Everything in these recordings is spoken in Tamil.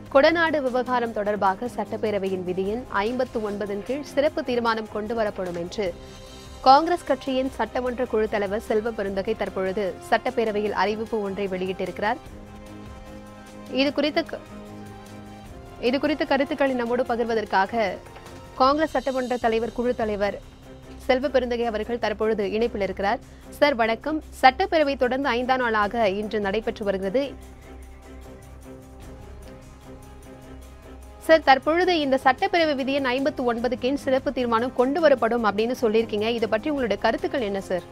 கொடநாடு விவகாரம் தொடர்பாக சட்டப்பேரவையின் விதியின் ஐம்பத்து ஒன்பதின் கீழ் சிறப்பு தீர்மானம் கொண்டுவரப்படும் என்று காங்கிரஸ் கட்சியின் சட்டமன்ற குழு தலைவர் செல்வ பெருந்தகை தற்பொழுது சட்டப்பேரவையில் அறிவிப்பு ஒன்றை வெளியிட்டிருக்கிறார் இது குறித்த க- இது குறித்த கருத்துக்களை நம்மோடு பகிர்வதற்காக காங்கிரஸ் சட்டமன்ற தலைவர் குழு தலைவர் செல்வ பெருந்தகை அவர்கள் தற்பொழுது இணைப்பில் இருக்கிறார் சார் வணக்கம் சட்டப்பேரவை தொடர்ந்து ஐந்தாம் நாளாக இன்று நடைபெற்று வருகிறது சார் தற்பொழுது இந்த சட்டப்பேரவை விதியின் ஐம்பத்து ஒன்பது கீழ் சிறப்பு தீர்மானம் கொண்டு வரப்படும் அப்படின்னு சொல்லியிருக்கீங்க இதை பற்றி உங்களுடைய கருத்துக்கள் என்ன சார்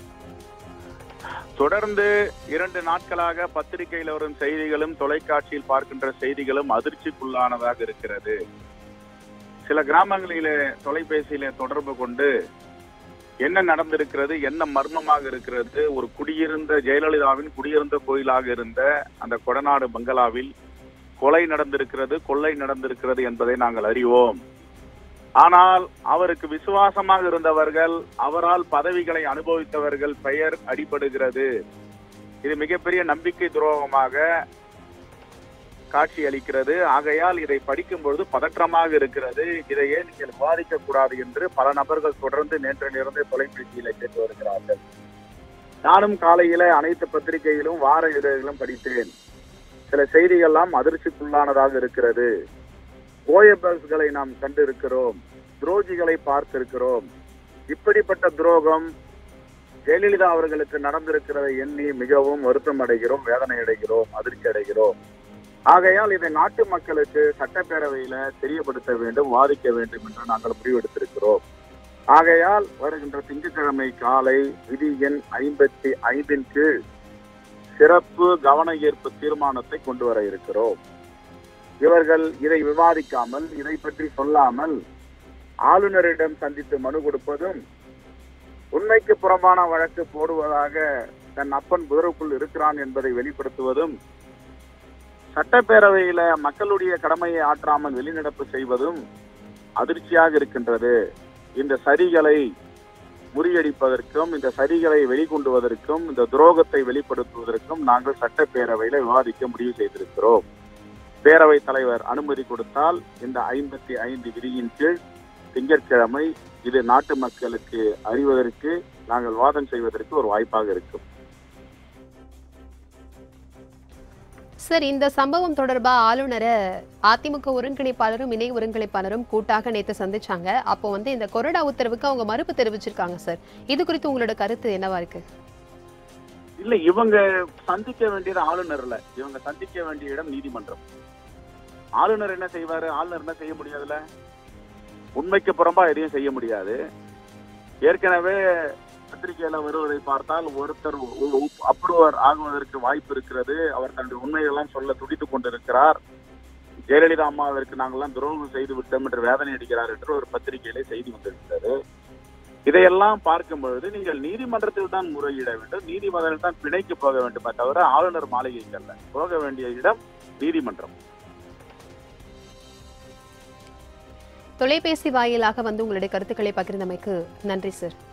தொடர்ந்து இரண்டு நாட்களாக பத்திரிகையில் வரும் செய்திகளும் தொலைக்காட்சியில் பார்க்கின்ற செய்திகளும் அதிர்ச்சிக்குள்ளானதாக இருக்கிறது சில கிராமங்களிலே தொலைபேசியிலே தொடர்பு கொண்டு என்ன நடந்திருக்கிறது என்ன மர்மமாக இருக்கிறது ஒரு குடியிருந்த ஜெயலலிதாவின் குடியிருந்த கோயிலாக இருந்த அந்த கொடநாடு பங்களாவில் கொலை நடந்திருக்கிறது கொள்ளை நடந்திருக்கிறது என்பதை நாங்கள் அறிவோம் ஆனால் அவருக்கு விசுவாசமாக இருந்தவர்கள் அவரால் பதவிகளை அனுபவித்தவர்கள் பெயர் அடிபடுகிறது இது மிகப்பெரிய நம்பிக்கை துரோகமாக காட்சி அளிக்கிறது ஆகையால் இதை படிக்கும் பொழுது பதற்றமாக இருக்கிறது இதையே நீங்கள் விவாதிக்க கூடாது என்று பல நபர்கள் தொடர்ந்து நேற்றிலிருந்து தொலைபேசியில கேட்டு வருகிறார்கள் நானும் காலையில அனைத்து பத்திரிகையிலும் வார இதழ்களும் படித்தேன் சில செய்திகள்லாம் அதிர்ச்சிக்குள்ளானதாக இருக்கிறது கோயபல்ஸ்களை நாம் கண்டிருக்கிறோம் துரோகிகளை பார்த்திருக்கிறோம் இப்படிப்பட்ட துரோகம் ஜெயலலிதா அவர்களுக்கு நடந்திருக்கிறதை எண்ணி மிகவும் வருத்தம் அடைகிறோம் வேதனை அடைகிறோம் அதிர்ச்சி அடைகிறோம் ஆகையால் இதை நாட்டு மக்களுக்கு சட்டப்பேரவையில தெரியப்படுத்த வேண்டும் வாதிக்க வேண்டும் என்று நாங்கள் முடிவெடுத்திருக்கிறோம் ஆகையால் வருகின்ற திங்கட்கிழமை காலை விதி எண் ஐம்பத்தி ஐந்தின் கீழ் சிறப்பு கவன ஈர்ப்பு தீர்மானத்தை கொண்டு வர இருக்கிறோம் இவர்கள் இதை விவாதிக்காமல் இதை பற்றி சொல்லாமல் ஆளுநரிடம் சந்தித்து மனு கொடுப்பதும் உண்மைக்கு புறம்பான வழக்கு போடுவதாக தன் அப்பன் புதருக்குள் இருக்கிறான் என்பதை வெளிப்படுத்துவதும் சட்டப்பேரவையில மக்களுடைய கடமையை ஆற்றாமல் வெளிநடப்பு செய்வதும் அதிர்ச்சியாக இருக்கின்றது இந்த சரிகளை முறியடிப்பதற்கும் இந்த சரிகளை வெளிக்கொண்டுவதற்கும் இந்த துரோகத்தை வெளிப்படுத்துவதற்கும் நாங்கள் சட்டப்பேரவையில விவாதிக்க முடிவு செய்திருக்கிறோம் பேரவைத் தலைவர் அனுமதி கொடுத்தால் இந்த ஐம்பத்தி ஐந்து விதியின் கீழ் திங்கட்கிழமை இது நாட்டு மக்களுக்கு அறிவதற்கு நாங்கள் வாதம் செய்வதற்கு ஒரு வாய்ப்பாக இருக்கும் சார் இந்த சம்பவம் தொடர்பா ஆளுநரை அதிமுக ஒருங்கிணைப்பாளரும் இணை ஒருங்கிணைப்பாளரும் கூட்டாக நேத்து சந்திச்சாங்க அப்போ வந்து இந்த கொறடா உத்தரவுக்கு அவங்க மறுப்பு தெரிவிச்சிருக்காங்க சார் இது குறித்து உங்களோட கருத்து என்னவா இருக்கு இல்ல இவங்க சந்திக்க வேண்டியது ஆளுநர் இல்ல இவங்க சந்திக்க வேண்டிய இடம் நீதிமன்றம் ஆளுநர் என்ன செய்வாரு ஆளுநர் என்ன செய்ய முடியாதுல்ல உண்மைக்கு புறம்பா எதையும் செய்ய முடியாது ஏற்கனவே பத்திரிகையில வருவதை பார்த்தால் ஒருத்தர் அப்ரூவர் ஆகுவதற்கு வாய்ப்பு இருக்கிறது அவர் தன்னுடைய உண்மையெல்லாம் சொல்ல துடித்துக் கொண்டிருக்கிறார் ஜெயலலிதா அம்மாவிற்கு நாங்கள்லாம் துரோகம் செய்து விட்டோம் என்று வேதனை அடிக்கிறார் என்று ஒரு பத்திரிகையிலே செய்தி வந்திருக்கிறது இதையெல்லாம் பார்க்கும் பொழுது நீங்கள் நீதிமன்றத்தில் தான் முறையிட வேண்டும் நீதிமன்றத்தில் தான் பிணைக்கு போக வேண்டுமே தவிர ஆளுநர் மாளிகைக்கு அல்ல போக வேண்டிய இடம் நீதிமன்றம் தொலைபேசி வாயிலாக வந்து உங்களுடைய கருத்துக்களை பகிர்ந்தமைக்கு நன்றி சார்